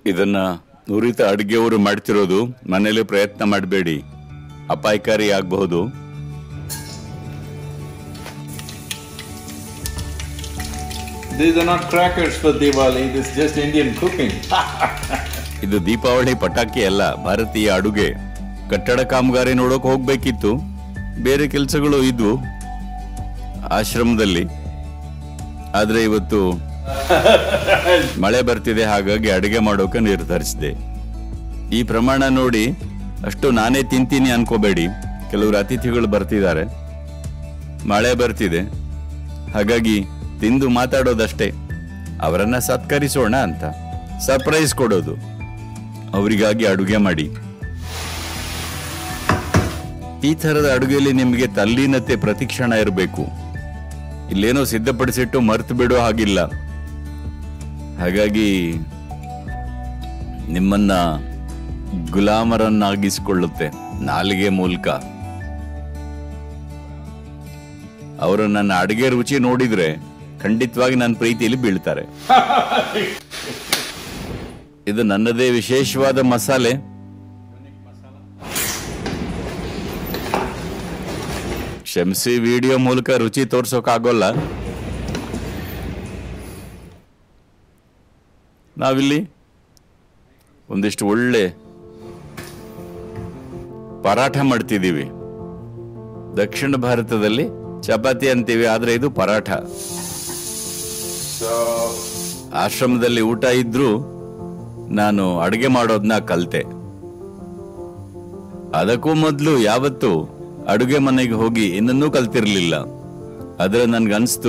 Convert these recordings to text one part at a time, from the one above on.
ಇದನ್ನ ನುರಿತ ಅಡುಗೆಯವರು ಮಾಡ್ತಿರೋದು ಮನೇಲಿ ಪ್ರಯತ್ನ ಮಾಡಬೇಡಿ ಅಪಾಯಕಾರಿ ಆಗಬಹುದು These are not crackers for Diwali, this is just Indian cooking. ಇದು ದೀಪಾವಳಿ ಪಟಾಕಿ ಅಲ್ಲ ಭಾರತೀಯ ಅಡುಗೆ ಕಟ್ಟಡ ಕಾಮಗಾರಿ ನೋಡೋಕೆ ಹೋಗ್ಬೇಕಿತ್ತು ಬೇರೆ ಕೆಲಸಗಳು ಇದ್ವು ಆಶ್ರಮದಲ್ಲಿ ಆದ್ರೆ ಇವತ್ತು ಮಳೆ ಬರ್ತಿದೆ ಹಾಗಾಗಿ ಅಡುಗೆ ಮಾಡೋಕೆ ನಿರ್ಧರಿಸಿದೆ ಈ ಪ್ರಮಾಣ ನೋಡಿ ಅಷ್ಟು ನಾನೇ ತಿಂತೀನಿ ಅನ್ಕೋಬೇಡಿ ಕೆಲವರು ಅತಿಥಿಗಳು ಬರ್ತಿದ್ದಾರೆ ಮಳೆ ಬರ್ತಿದೆ ಹಾಗಾಗಿ ತಿಂದು ಮಾತಾಡೋದಷ್ಟೇ ಅವರನ್ನ ಸತ್ಕರಿಸೋಣ ಅಂತ ಸರ್ಪ್ರೈಸ್ ಕೊಡೋದು ಅವರಿಗಾಗಿ ಅಡುಗೆ ಮಾಡಿ ಈ ಥರದ ಅಡುಗೆಯಲ್ಲಿ ನಿಮಗೆ ತಲ್ಲೀನತೆ ಪ್ರತಿಕ್ಷಣ ಇರಬೇಕು ಇಲ್ಲೇನೋ ಸಿದ್ಧಪಡಿಸಿಟ್ಟು ಮರ್ತು ಬಿಡೋ ಹಾಗಿಲ್ಲ ಹಾಗಾಗಿ ನಿಮ್ಮನ್ನ ಗುಲಾಮರನ್ನಾಗಿಸಿಕೊಳ್ಳುತ್ತೆ ನಾಲಿಗೆ ಮೂಲಕ ಅವರು ನನ್ನ ಅಡುಗೆ ರುಚಿ ನೋಡಿದ್ರೆ ಖಂಡಿತವಾಗಿ ನನ್ನ ಪ್ರೀತಿಯಲ್ಲಿ ಬೀಳ್ತಾರೆ ಇದು ನನ್ನದೇ ವಿಶೇಷವಾದ ಮಸಾಲೆ ಕ್ಷಮಿಸಿ ವಿಡಿಯೋ ಮೂಲಕ ರುಚಿ ತೋರ್ಸೋಕ್ಕಾಗೋಲ್ಲ ನಾವಿಲ್ಲಿ ಒಂದಿಷ್ಟು ಒಳ್ಳೆ ಪರಾಠ ಮಾಡ್ತಿದ್ದೀವಿ ದಕ್ಷಿಣ ಭಾರತದಲ್ಲಿ ಚಪಾತಿ ಅಂತೀವಿ ಆದ್ರೆ ಇದು ಪರಾಠ So, ಆಶ್ರಮದಲ್ಲಿ ಊಟ ಇದ್ರೂ ನಾನು ಅಡುಗೆ ಮಾಡೋದನ್ನ ಕಲ್ತೆ ಅದಕ್ಕೂ ಮೊದಲು ಯಾವತ್ತು ಅಡುಗೆ ಮನೆಗೆ ಹೋಗಿ ಇನ್ನನ್ನೂ ಕಲ್ತಿರ್ಲಿಲ್ಲ ಆದ್ರೆ ನನ್ಗನ್ಸ್ತು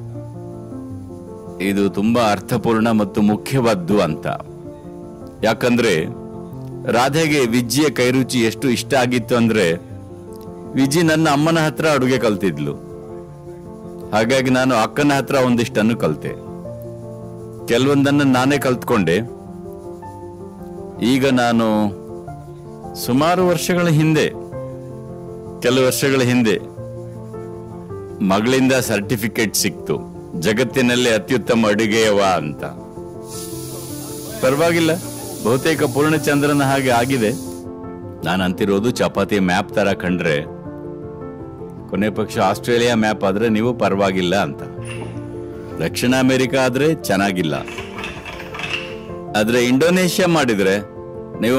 ಇದು ತುಂಬಾ ಅರ್ಥಪೂರ್ಣ ಮತ್ತು ಮುಖ್ಯವಾದ್ದು ಅಂತ ಯಾಕಂದ್ರೆ ರಾಧೆಗೆ ವಿಜ್ಜಿಯ ಕೈರುಚಿ ಎಷ್ಟು ಇಷ್ಟ ಆಗಿತ್ತು ಅಂದ್ರೆ ವಿಜಿ ನನ್ನ ಅಮ್ಮನ ಹತ್ರ ಅಡುಗೆ ಕಲ್ತಿದ್ಲು ಹಾಗಾಗಿ ನಾನು ಅಕ್ಕನ ಹತ್ರ ಒಂದಿಷ್ಟನ್ನು ಕಲ್ತೆ ಕೆಲವೊಂದನ್ನು ನಾನೇ ಕಲ್ತ್ಕೊಂಡೆ ಈಗ ನಾನು ಸುಮಾರು ವರ್ಷಗಳ ಹಿಂದೆ ಕೆಲವು ವರ್ಷಗಳ ಹಿಂದೆ ಮಗಳಿಂದ ಸರ್ಟಿಫಿಕೇಟ್ ಸಿಕ್ತು ಜಗತ್ತಿನಲ್ಲಿ ಅತ್ಯುತ್ತಮ ಅಡುಗೆಯವ ಅಂತ ಪರವಾಗಿಲ್ಲ ಬಹುತೇಕ ಪೂರ್ಣಚಂದ್ರನ ಹಾಗೆ ಆಗಿದೆ ನಾನು ಅಂತಿರೋದು ಚಪಾತಿ ಮ್ಯಾಪ್ ತರ ಕಂಡ್ರೆ ಕೊನೆ ಪಕ್ಷ ಆಸ್ಟ್ರೇಲಿಯಾ ಮ್ಯಾಪ್ ಆದ್ರೆ ನೀವು ಪರವಾಗಿಲ್ಲ ಅಂತ ದಕ್ಷಿಣ ಅಮೆರಿಕ ಆದ್ರೆ ಚೆನ್ನಾಗಿಲ್ಲ ಆದ್ರೆ ಇಂಡೋನೇಷ್ಯಾ ಮಾಡಿದ್ರೆ ನೀವು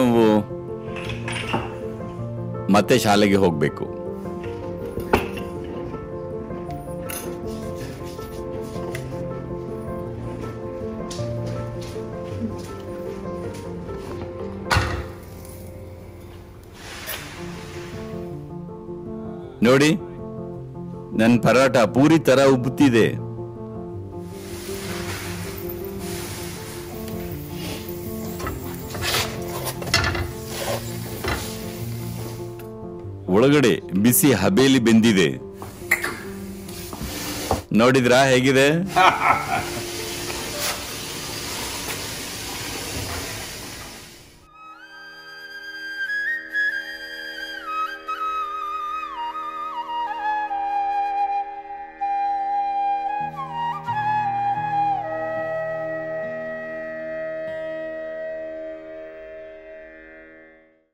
ಮತ್ತೆ ಶಾಲೆಗೆ ಹೋಗ್ಬೇಕು ನೋಡಿ ನನ್ನ ಪರಾಟ ಪೂರಿ ತರ ಉಬ್ಬುತ್ತಿದೆ ಒಳಗಡೆ ಬಿಸಿ ಹಬೇಲಿ ಬೆಂದಿದೆ ನೋಡಿದ್ರಾ ಹೇಗಿದೆ